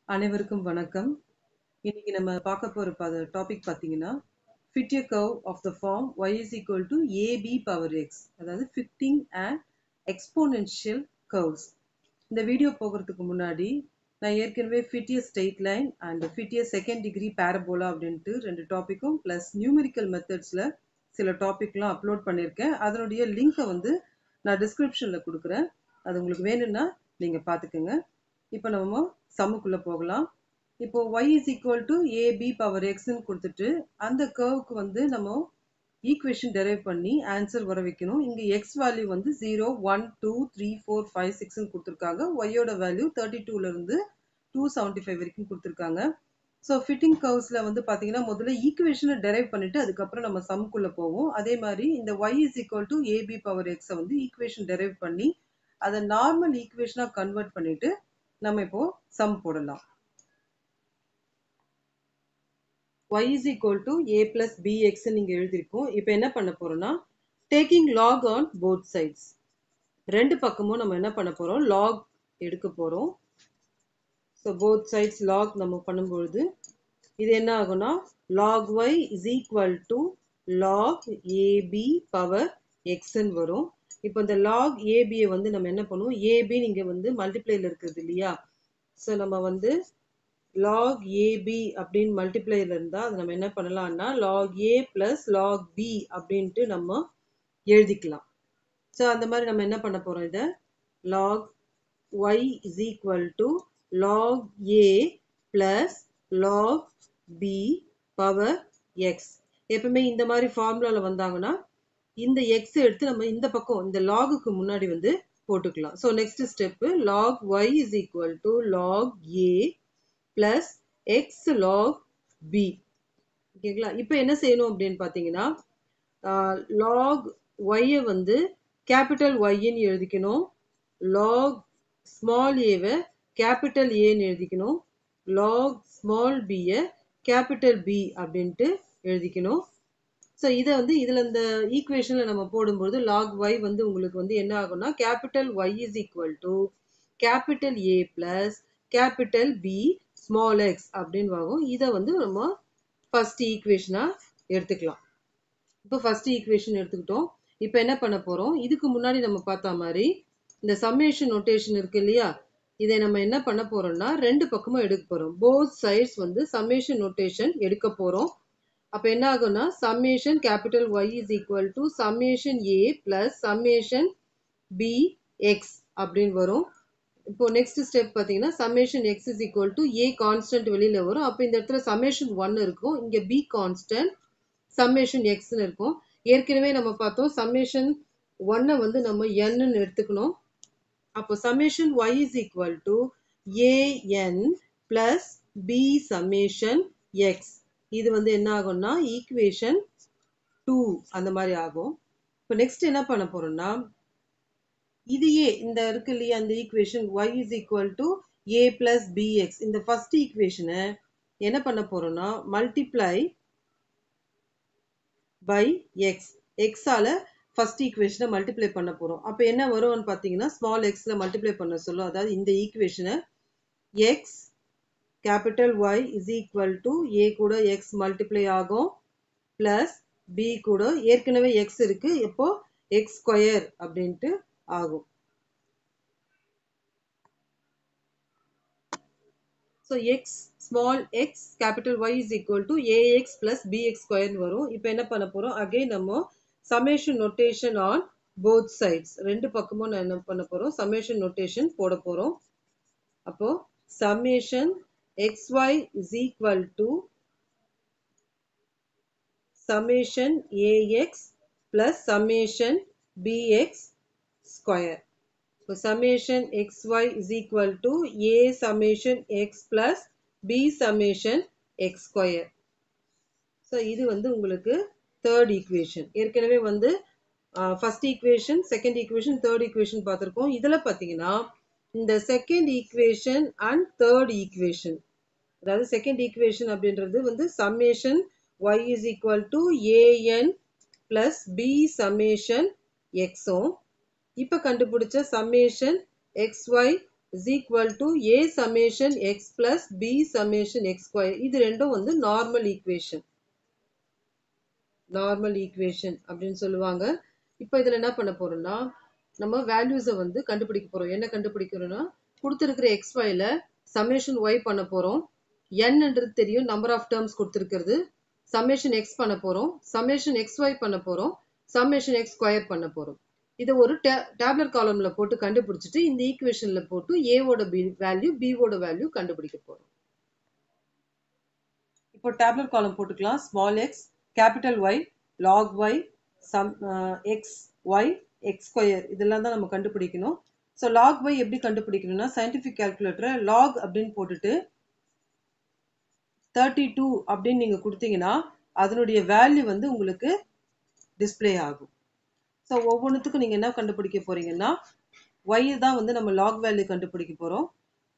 அனைவருக்கும் வணக்கம் இன்னைக்கு நம்ம பார்க்க போற ப டாபிக் பார்த்தீங்கன்னா fit a curve of the form y is equal to ab power x அதாவது fitting and exponential curves இந்த வீடியோ போகிறதுக்கு முன்னாடி நான் ஏற்கனவே fit a straight line and fit a second degree parabola அப்படின்ட்டு ரெண்டு டாபிக்கும் ப்ளஸ் நியூமெரிக்கல் மெத்தட்ஸில் சில டாபிக்லாம் அப்லோட் பண்ணியிருக்கேன் அதனுடைய லிங்க்கை வந்து நான் டிஸ்கிரிப்ஷனில் கொடுக்குறேன் அது உங்களுக்கு வேணும்னா நீங்கள் பார்த்துக்குங்க இப்போ நம்ம சம்முக்குள்ளே போகலாம் இப்போ y is equal to AB power எக்ஸ்ன்னு கொடுத்துட்டு அந்த கர்வுக்கு வந்து நம்ம ஈக்குவேஷன் டெரைவ் பண்ணி ஆன்சர் வர வைக்கணும் இங்கே எக்ஸ் வேல்யூ வந்து zero one two three four five சிக்ஸ்னு கொடுத்துருக்காங்க ஒய்யோட வேல்யூ தேர்ட்டி டூலேருந்து டூ செவன்ட்டி ஃபைவ் வரைக்கும் கொடுத்துருக்காங்க ஸோ ஃபிட்டிங் கர்வ்ஸில் வந்து பார்த்தீங்கன்னா முதல்ல ஈக்குவேஷனை டெரைவ் பண்ணிட்டு அதுக்கப்புறம் நம்ம சம்குள்ளே போவோம் அதே மாதிரி இந்த Y is equal to AB power எக்ஸை வந்து ஈக்குவேஷன் டெரைவ் பண்ணி அதை நார்மல் ஈக்குவேஷனாக கன்வெர்ட் பண்ணிட்டு நம்ம இப்போ சம் போடலாம் y is equal to a plus bx நீங்க எழுதிருக்கோம் இப்போ என்ன பண்ண போறோம்னா taking log on both sides ரெண்டு பக்கமும் நம்ம என்ன பண்ண போறோம் log எடுக்க போறோம் ஸோ போத் சைட்ஸ் log நம்ம பண்ணும்பொழுது இது என்ன ஆகும்னா log y is equal to log ab power xன்னு வரும் இப்போ இந்த log ab வந்து நம்ம என்ன பண்ணுவோம் ab நீங்க வந்து மல்டிப்ளைல இருக்குது இல்லையா ஸோ நம்ம வந்து log ab அப்படின்னு மல்டிப்ளைல இருந்தா அது நம்ம என்ன பண்ணலாம்னா log a plus log b அப்படின்ட்டு நம்ம எழுதிக்கலாம் ஸோ அந்த மாதிரி நம்ம என்ன பண்ண போறோம் இதை log y is equal to log a plus log b power x எப்பவுமே இந்த மாதிரி ஃபார்முலால வந்தாங்கன்னா இந்த x எடுத்து நம்ம இந்த பக்கம் இந்த லாகுக்கு முன்னாடி வந்து போட்டுக்கலாம் so next step log y is equal to log a plus x log b ஓகேங்களா இப்போ என்ன செய்யணும் அப்படின்னு பார்த்தீங்கன்னா log y வந்து கேபிட்டல் ஒய்ன்னு எழுதிக்கணும் log ஸ்மால் ஏவை கேபிட்டல் ஏன்னு எழுதிக்கணும் log ஸ்மால் பியை கேபிட்டல் பி அப்படின்ட்டு எழுதிக்கணும் ஸோ இதை வந்து இதில் இந்த ஈக்குவேஷனில் நம்ம போடும்போது லாக் ஒய் வந்து உங்களுக்கு வந்து என்ன ஆகும்னா capital Y is equal to capital A plus capital B small X அப்படின்னு ஆகும் இதை வந்து நம்ம ஃபர்ஸ்ட் ஈக்குவேஷனாக எடுத்துக்கலாம் இப்போ ஃபர்ஸ்ட் ஈக்குவேஷன் எடுத்துக்கிட்டோம் இப்போ என்ன பண்ண போகிறோம் இதுக்கு முன்னாடி நம்ம பார்த்த மாதிரி இந்த சம்மேஷன் நோட்டேஷன் இருக்கு இல்லையா இதை நம்ம என்ன பண்ண போறோம்னா ரெண்டு பக்கமும் எடுக்க போறோம் போத் சைட்ஸ் வந்து சம்மேஷன் நோட்டேஷன் எடுக்க போறோம் அப்ப என்ன ஆகும்னா summation capital Y is equal to summation A plus summation B X அப்படின்னு வரும் இப்போ நெக்ஸ்ட் ஸ்டெப் பார்த்தீங்கன்னா summation X is equal to a constant வெளியில வரும் அப்போ இந்த இடத்துல சம்மேஷன் ஒன் இருக்கும் இங்க பி கான்ஸ்டன்ட் சம்மேஷன் எக்ஸ்னு இருக்கும் ஏற்கனவே நம்ம பார்த்தோம் சம்மேஷன் ஒன்னை வந்து நம்ம என்னன்னு எடுத்துக்கணும் அப்போ summation Y is equal to A N plus B summation X இது வந்து என்ன ஆகும்னா ஈக்குவேஷன் டூ அந்த மாதிரி ஆகும் இப்போ நெக்ஸ்ட் என்ன பண்ண போறோம்னா இதையே இந்த இருக்கு இல்லையா அந்த equation Y is equal to A plus B X இந்த ஃபர்ஸ்ட் ஈக்குவேஷனை என்ன பண்ண போறோம்னா மல்டிப்ளை பை எக்ஸ் எக்ஸால ஃபர்ஸ்ட் ஈக்குவேஷனை மல்டிப்ளை பண்ண போறோம் அப்போ என்ன வரும்னு பார்த்தீங்கன்னா ஸ்மால் எக்ஸ்ல மல்டிப்ளை பண்ண சொல்லும் அதாவது இந்த ஈக்குவேஷனை X capital Y is equal to A கூட எக்ஸ் மல்டிப்ளை ஆகும் பிளஸ் பி கூட ஏற்கனவே எக்ஸ் இருக்கு இப்போ எக்ஸ் ஸ்கொயர் அப்படின்ட்டு ஆகும் so X small X capital Y is equal to A X plus B X ஸ்கொயர்னு வரும் இப்போ என்ன பண்ண போறோம் அகைன் நம்ம summation notation on both sides ரெண்டு பக்கமும் நான் என்ன பண்ண போறோம் சமேஷன் நொட்டேஷன் போட போறோம் அப்போ summation xy is equal to summation ax plus summation bx square. So summation xy is equal to a summation x plus b summation x square. So இது வந்து உங்களுக்கு third equation. ஏற்கனவே வந்து first equation second equation third equation பார்த்துருக்கோம் இதில் பார்த்தீங்கன்னா இந்த second equation and third equation அதாவது செகண்ட் ஈக்குவேஷன் அப்படின்றது வந்து summation Y is equal to A N plus B summation எக்ஸும் இப்போ கண்டுபிடிச்ச summation X Y is equal to A summation X plus B summation X square இது ரெண்டும் வந்து நார்மல் ஈக்குவேஷன் நார்மல் ஈக்குவேஷன் அப்படின்னு சொல்லுவாங்க இப்போ இதில் என்ன பண்ண போறோம்னா நம்ம வேல்யூஸை வந்து கண்டுபிடிக்க போறோம் என்ன கண்டுபிடிக்கிறோம்னா கொடுத்துருக்கிற எக்ஸ் ஒய்ல சமேஷன் ஒய் பண்ண போறோம் என்னன்றது தெரியும் நம்பர் ஆஃப் டேர்ம்ஸ் கொடுத்துருக்கிறது சமேஷன் எக்ஸ் பண்ண போறோம் சமேஷன் எக்ஸ் ஒய் பண்ண போறோம் சமேஷன் எக்ஸ் ஸ்கொயர் பண்ண போறோம் இதை ஒரு டேப்லெட் காலம்ல போட்டு கண்டுபிடிச்சிட்டு இந்த ஈக்குவேஷன்ல போட்டு ஏவோட பி வேல்யூ பிவோட வேல்யூ கண்டுபிடிக்க போறோம் இப்போ டேப்லெட் காலம் போட்டுக்கலாம் small X capital Y log Y sum X Y X square இதெல்லாம் தான் நம்ம கண்டுபிடிக்கணும் ஸோ லாக் ஒய் எப்படி கண்டுபிடிக்கணும்னா சயின்டிஃபிக் கால்குலேட்டரை லாக் அப்படின்னு போட்டுட்டு தேர்ட்டி டூ அப்படின்னு நீங்கள் கொடுத்தீங்கன்னா அதனுடைய வேல்யூ வந்து உங்களுக்கு டிஸ்பிளே ஆகும் ஸோ ஒவ்வொன்றுத்துக்கும் நீங்கள் என்ன கண்டுபிடிக்க போறீங்கன்னா ஒய் தான் வந்து நம்ம லாக் வேல்யூ கண்டுபிடிக்க போகிறோம்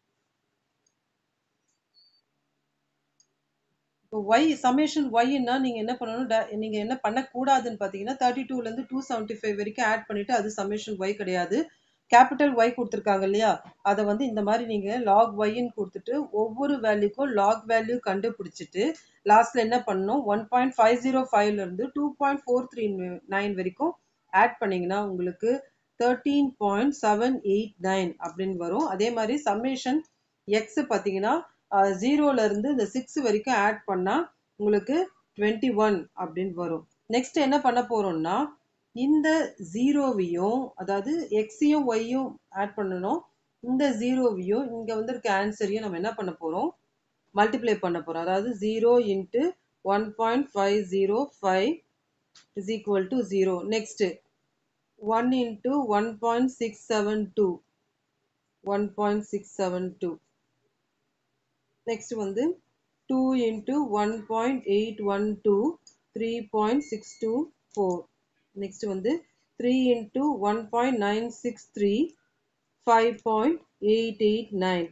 இப்போ ஒய் சமேஷன் ஒய்னா நீங்கள் என்ன பண்ணணும் நீங்கள் என்ன பண்ணக்கூடாதுன்னு பார்த்தீங்கன்னா தேர்ட்டி டூலேருந்து டூ செவன்ட்டி ஃபைவ் வரைக்கும் ஆட் பண்ணிவிட்டு அது சமேஷன் ஒய் கிடையாது கேபிட்டல் ஒய் கொடுத்துருக்காங்க இல்லையா அதை வந்து இந்த மாதிரி நீங்கள் லாக் ஒய்ன்னு கொடுத்துட்டு ஒவ்வொரு வேல்யூக்கும் லாக் வேல்யூ கண்டுபிடிச்சிட்டு லாஸ்ட்ல என்ன பண்ணணும் ஒன் பாயிண்ட் ஃபைவ் ஜீரோ ஃபைவ்லேருந்து two point four three nine வரைக்கும் ஆட் பண்ணிங்கன்னா உங்களுக்கு thirteen point seven eight nine அப்படின்னு வரும் அதே மாதிரி சம்மேஷன் எக்ஸ் பார்த்தீங்கன்னா ஜீரோலேருந்து இந்த சிக்ஸ் வரைக்கும் ஆட் பண்ணால் உங்களுக்கு டுவெண்ட்டி ஒன் அப்படின்னு வரும் நெக்ஸ்ட் என்ன பண்ண போகிறோம்னா இந்த ஜீரோவையும் அதாவது எக்ஸையும் ஒய்யும் ஆட் பண்ணணும் இந்த ஜீரோவையும் இங்கே வந்து இருக்க ஆன்சரையும் நம்ம என்ன பண்ண போகிறோம் மல்டிப்ளை பண்ண போகிறோம் அதாவது zero into one point five zero five is equal to zero next one into one point six seven two one point six seven two next வந்து two into one point eight one two three point six two four next வந்து three into one point nine six three five point eight eight nine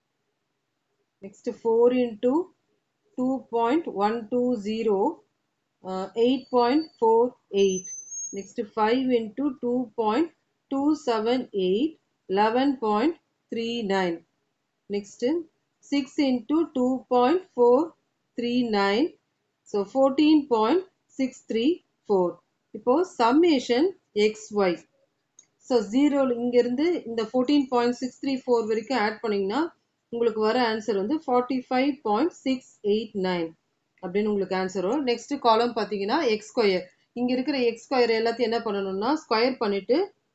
next four into two point one two zero eight point four eight next five into two point two seven eight eleven point three nine next six into two point four three nine so fourteen point six three four இப்போ summation X Y so zero இங்கேருந்து இந்த fourteen point six three four வரைக்கும் add பண்ணிங்கன்னா உங்களுக்கு வர answer வந்து forty five point six eight nine அப்படின்னு உங்களுக்கு ஆன்சர் வரும் நெக்ஸ்ட் காலம் பார்த்தீங்கன்னா எக்ஸ் ஸ்கொயர் இங்கே இருக்கிற எக்ஸ் ஸ்கொயர் எல்லாத்தையும் என்ன பண்ணணும்னா ஸ்கொயர் பண்ணிட்டு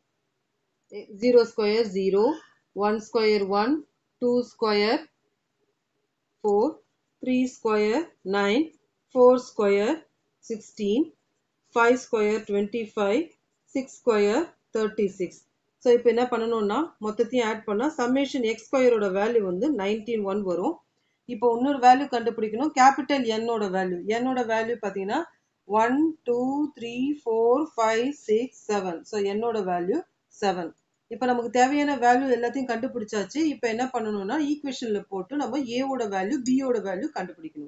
zero square zero one square one two square four three square nine four square sixteen five square twenty five six square thirty six so இப்போ என்ன பண்ணணும்னா மொத்தத்தையும் ஆட் பண்ணால் சம்மேஷன் எக்ஸ் ஸ்கொயரோட வேல்யூ வந்து நைன்டீன் ஒன் வரும் இப்போ இன்னொரு வேல்யூ கண்டுபிடிக்கணும் கேபிட்டல் என்னோட வேல்யூ என்னோட வேல்யூ பார்த்தீங்கன்னா one two three four five six seven so என்னோட வேல்யூ செவன் இப்போ நமக்கு தேவையான வேல்யூ எல்லாத்தையும் கண்டுபிடிச்சாச்சு இப்போ என்ன பண்ணணும்னா ஈக்குவேஷனில் போட்டு நம்ம ஏவோட வேல்யூ பியோட வேல்யூ கண்டுபிடிக்கணும்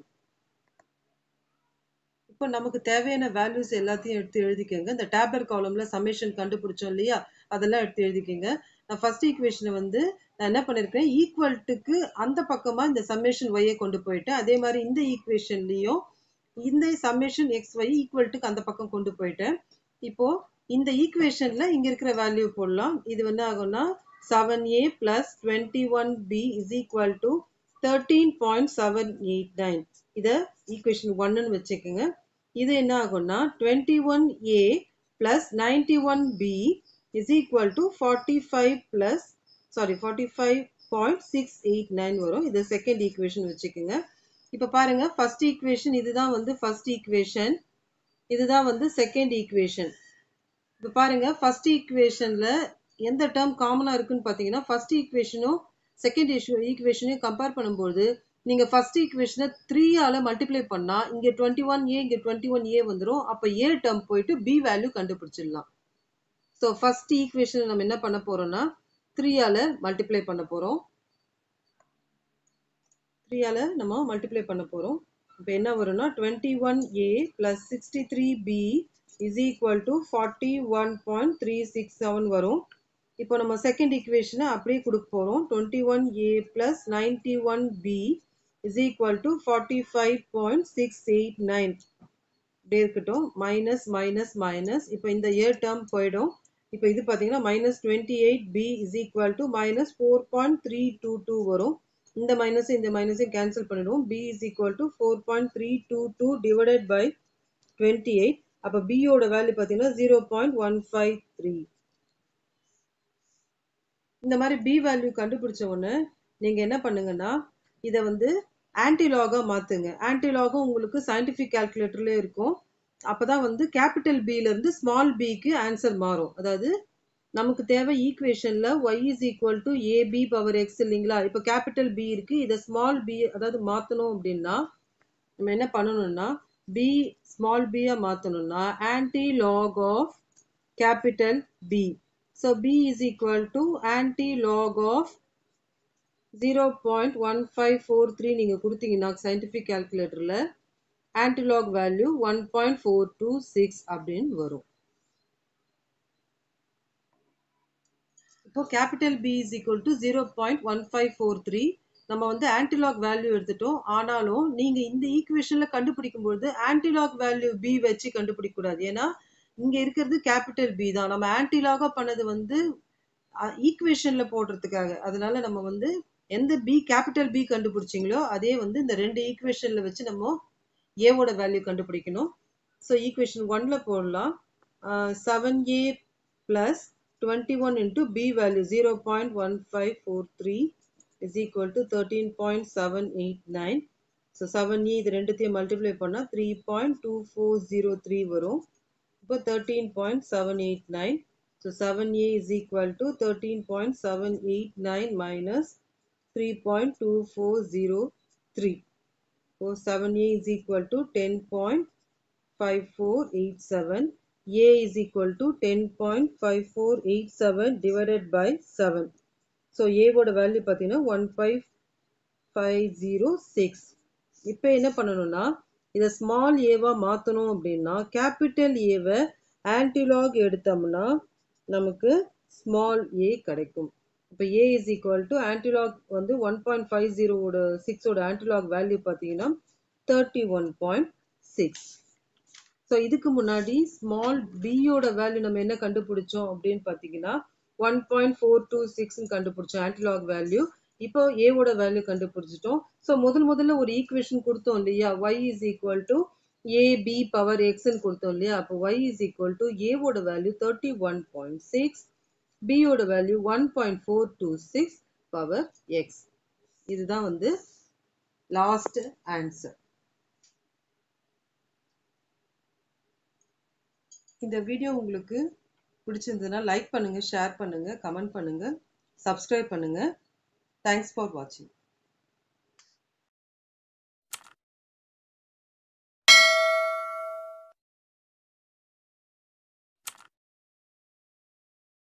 இப்போ நமக்கு தேவையான வேல்யூஸ் எல்லாத்தையும் எடுத்து எழுதிக்கோங்க இந்த டேப்லெட் காலம்ல சமேஷன் கண்டுபிடிச்சோம் இல்லையா அதெல்லாம் எடுத்து எழுதிக்கோங்க நான் ஃபர்ஸ்ட் ஈக்குவேஷனை வந்து நான் என்ன பண்ணியிருக்கேன் ஈக்குவல்ட்டுக்கு அந்த பக்கமா இந்த சம்மேஷன் ஒய்யை கொண்டு போயிட்டேன் அதே மாதிரி இந்த ஈக்குவேஷன்லையும் இந்த சம்மேஷன் எக்ஸ் ஒய் ஈக்குவல்ட்டுக்கு அந்த பக்கம் கொண்டு போயிட்டேன் இப்போ இந்த ஈக்குவேஷன்ல இங்க இருக்கிற வேல்யூ போடலாம் இது என்ன ஆகும்னா seven A plus twenty one B is equal to thirteen point seven eight nine இதை ஈக்குவேஷன் ஒன்னு வச்சுக்கோங்க இது என்ன ஆகும்னா twenty one A plus ninety one B is equal to forty five plus sorry forty five point six eight nine வரும் இது second equation வச்சுக்கோங்க இப்போ பாருங்க ஃபர்ஸ்ட் ஈக்குவேஷன் இதுதான் வந்து ஃபர்ஸ்ட் ஈக்குவேஷன் இதுதான் வந்து செகண்ட் ஈக்குவேஷன் இப்போ பாருங்க ஃபர்ஸ்ட் ஈக்குவேஷன்ல எந்த டேர்ம் காமனா இருக்குன்னு பார்த்தீங்கன்னா ஃபர்ஸ்ட் ஈக்குவேஷனும் செகண்ட் ஈக்குவேஷனையும் கம்பேர் பண்ணும்போது நீங்க ஃபர்ஸ்ட் ஈக்குவேஷனை த்ரீயால மல்டிப்ளை பண்ணா இங்க டுவெண்ட்டி ஒன் ஏ இங்க டுவெண்ட்டி ஒன் ஏ வந்துடும் அப்போ ஏ டேர்ம் போயிட்டு பி வேல்யூ கண்டுபிடிச்சிடலாம் ஸோ ஃபர்ஸ்ட் ஈக்குவேஷன் நம்ம என்ன பண்ண போறோம்னா த்ரீயால மல்டிப்ளை பண்ண போறோம் த்ரீயால நம்ம மல்டிப்ளை பண்ண போறோம் இப்போ என்ன வரும்னா twenty one A plus sixty three b is equal to forty one point three six seven வரும் இப்போ நம்ம செகண்ட் ஈக்குவேஷனை அப்படியே கொடுக்க போகிறோம் twenty one a plus ninety one B is equal to forty five point six eight nine இப்படி இருக்கட்டும் minus minus minus இப்போ இந்த இயர் டேர்ம் போயிடும் இப்போ இது பார்த்தீங்கன்னா minus twenty eight b is equal to minus four point three two two வரும் இந்த மைனஸ் இந்த மைனஸையும் கேன்சல் பண்ணிடுவோம் b is equal to four point three two two divided by twenty eight அப்போ பியோட வேல்யூ பார்த்தீங்கன்னா zero point one five three இந்த மாதிரி பி வேல்யூ கண்டுபிடிச்ச உடனே நீங்கள் என்ன பண்ணுங்கன்னா இதை வந்து ஆன்டிலாகாக மாற்றுங்க ஆன்டிலாகும் உங்களுக்கு சயின்டிஃபிக் கால்குலேட்டர்லேயே இருக்கும் அப்போ தான் வந்து கேபிட்டல் பியிலேருந்து ஸ்மால் பிக்கு ஆன்சர் மாறும் அதாவது நமக்கு தேவை ஈக்குவேஷனில் y is equal to AB power x இல்லைங்களா இப்போ கேபிட்டல் பி இருக்குது இதை ஸ்மால் பி அதாவது மாற்றணும் அப்படின்னா நம்ம என்ன பண்ணணும்னா பி ஸ்மால் பியாக மாற்றணும்னா antilog of capital B so b is equal to antilog of zero point one five four three நீங்கள் கொடுத்தீங்கன்னா சயின்டிஃபிக் கால்குலேட்டரில் antilog value one point four two six அப்படின்னு வரும் இப்போ capital B is equal to zero point one five four three நம்ம வந்து anti-lock value எடுத்துட்டோம் ஆனாலும் நீங்கள் இந்த ஈக்குவேஷனில் கண்டுபிடிக்கும் பொழுது ஆன்டிலாக் வேல்யூ பி வச்சு கண்டுபிடிக்கக்கூடாது ஏன்னா இங்கே இருக்கிறது கேபிட்டல் பி தான் நம்ம ஆன்டிலாகாக பண்ணது வந்து ஈக்குவேஷனில் போடுறதுக்காக அதனால நம்ம வந்து எந்த பி கேபிட்டல் பி கண்டுபிடிச்சிங்களோ அதே வந்து இந்த ரெண்டு ஈக்குவேஷனில் வச்சு நம்ம ஏவோட வேல்யூ கண்டுபிடிக்கணும் ஸோ ஈக்குவேஷன் ஒன்ல போடலாம் seven a plus twenty one into b value zero point one five four three is equal to thirteen point seven eight nine so seven a இது ரெண்டுத்தையும் மல்டிப்ளை பண்ணால் three point two four zero three வரும் இப்போ thirteen point seven eight nine so seven a is equal to thirteen point seven eight nine minus three point two four zero three So 7a is equal to 10.5487. a is equal to 10.5487 divided by 7. So a ஓட value பார்த்தீங்கன்னா one five five zero six இப்போ என்ன பண்ணணும்னா இதை small ஏவா மாற்றணும் அப்படின்னா capital ஏவை ஆன்டிலாக் எடுத்தோம்னா நமக்கு ஸ்மால் ஏ கிடைக்கும் இப்போ a is equal to antilog வந்து ஒன் பாயிண்ட் ஃபைவ் ஜீரோவோட சிக்ஸோட ஆன்டிலாக் வேல்யூ பார்த்தீங்கன்னா thirty one point six so இதுக்கு முன்னாடி ஸ்மால் பியோட வேல்யூ நம்ம என்ன கண்டுபிடிச்சோம் அப்படின்னு பார்த்தீங்கன்னா ஒன் பாயிண்ட் ஃபோர் டூ சிக்ஸ்னு கண்டுபிடிச்சோம் ஆன்டிலாக் வேல்யூ இப்போ ஏவோட வேல்யூ கண்டுபிடிச்சிட்டோம் ஸோ முதல் முதல்ல ஒரு ஈக்குவேஷன் கொடுத்தோம் இல்லையா y is equal to a b power எக்ஸ்ன்னு கொடுத்தோம் இல்லையா அப்போ ஒய் இஸ் ஈக்குவல் டு ஏவோட value thirty one point six பியோட value one point four two six power x இதுதான் வந்து லாஸ்ட் ஆன்சர் இந்த வீடியோ உங்களுக்கு பிடிச்சிருந்ததுன்னா லைக் பண்ணுங்க ஷேர் பண்ணுங்க கமெண்ட் பண்ணுங்க சப்ஸ்கிரைப் பண்ணுங்க தேங்க்ஸ் ஃபார் வாட்சிங்